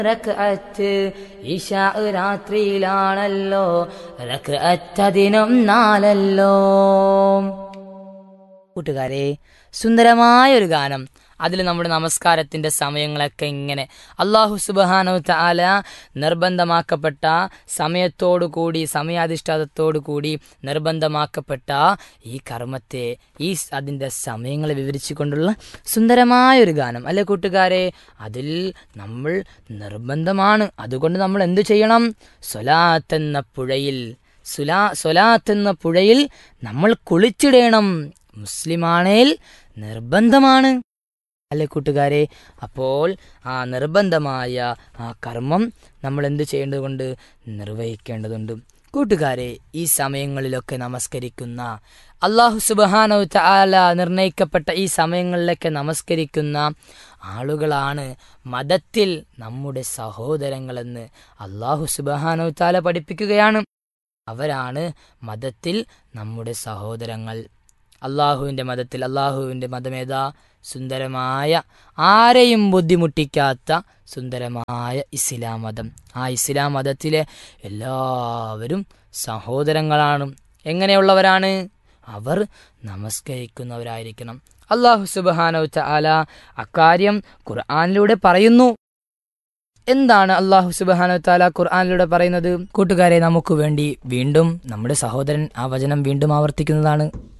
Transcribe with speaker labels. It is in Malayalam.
Speaker 1: റക്അത്ത് ഇശാ രാത്രിയിലാണല്ലോ റക്അത്തതിനും നാലല്ലോ കൂട്ടുകാരെ സുന്ദരമായ ഒരു ഗാനം അതിൽ നമ്മുടെ നമസ്കാരത്തിന്റെ സമയങ്ങളൊക്കെ ഇങ്ങനെ അള്ളാഹു സുബാനു താല നിർബന്ധമാക്കപ്പെട്ട സമയത്തോടു കൂടി സമയാധിഷ്ഠാതത്തോടു കൂടി നിർബന്ധമാക്കപ്പെട്ട ഈ കർമ്മത്തെ ഈ സ് അതിൻ്റെ സമയങ്ങളെ വിവരിച്ചുകൊണ്ടുള്ള സുന്ദരമായ ഒരു ഗാനം അല്ലെ കൂട്ടുകാരെ അതിൽ നമ്മൾ നിർബന്ധമാണ് അതുകൊണ്ട് നമ്മൾ എന്തു ചെയ്യണം സ്വലാത്ത് എന്ന പുഴയിൽ സുലാ സ്വലാത്ത് എന്ന പുഴയിൽ നമ്മൾ കുളിച്ചിടണം മുസ്ലിമാണേൽ നിർബന്ധമാണ് അല്ലെ കൂട്ടുകാരെ അപ്പോൾ ആ നിർബന്ധമായ ആ കർമ്മം നമ്മൾ എന്ത് ചെയ്യേണ്ടതുകൊണ്ട് നിർവഹിക്കേണ്ടതുണ്ട് കൂട്ടുകാരെ ഈ സമയങ്ങളിലൊക്കെ നമസ്കരിക്കുന്ന അള്ളാഹു സുബാനോ താല നിർണയിക്കപ്പെട്ട ഈ സമയങ്ങളിലൊക്കെ നമസ്കരിക്കുന്ന ആളുകളാണ് മതത്തിൽ നമ്മുടെ സഹോദരങ്ങളെന്ന് അള്ളാഹു സുബാനോ താല പഠിപ്പിക്കുകയാണ് അവരാണ് മതത്തിൽ നമ്മുടെ സഹോദരങ്ങൾ അള്ളാഹുവിൻ്റെ മതത്തിൽ അള്ളാഹുവിൻ്റെ മതമേതാ സുന്ദരമായ ആരെയും ബുദ്ധിമുട്ടിക്കാത്ത സുന്ദരമായ ഇസ്ലാം മതം ആ ഇസ്ലാം മതത്തിലെ എല്ലാവരും സഹോദരങ്ങളാണ് എങ്ങനെയുള്ളവരാണ് അവർ നമസ്കരിക്കുന്നവരായിരിക്കണം അള്ളാഹു സുബാനോ ആല അക്കാര്യം ഖുർആാനിലൂടെ പറയുന്നു എന്താണ് അള്ളാഹു സുബാനോ താല ഖുർആാനിലൂടെ പറയുന്നത് കൂട്ടുകാരെ നമുക്ക് വേണ്ടി വീണ്ടും നമ്മുടെ സഹോദരൻ ആ വചനം വീണ്ടും ആവർത്തിക്കുന്നതാണ്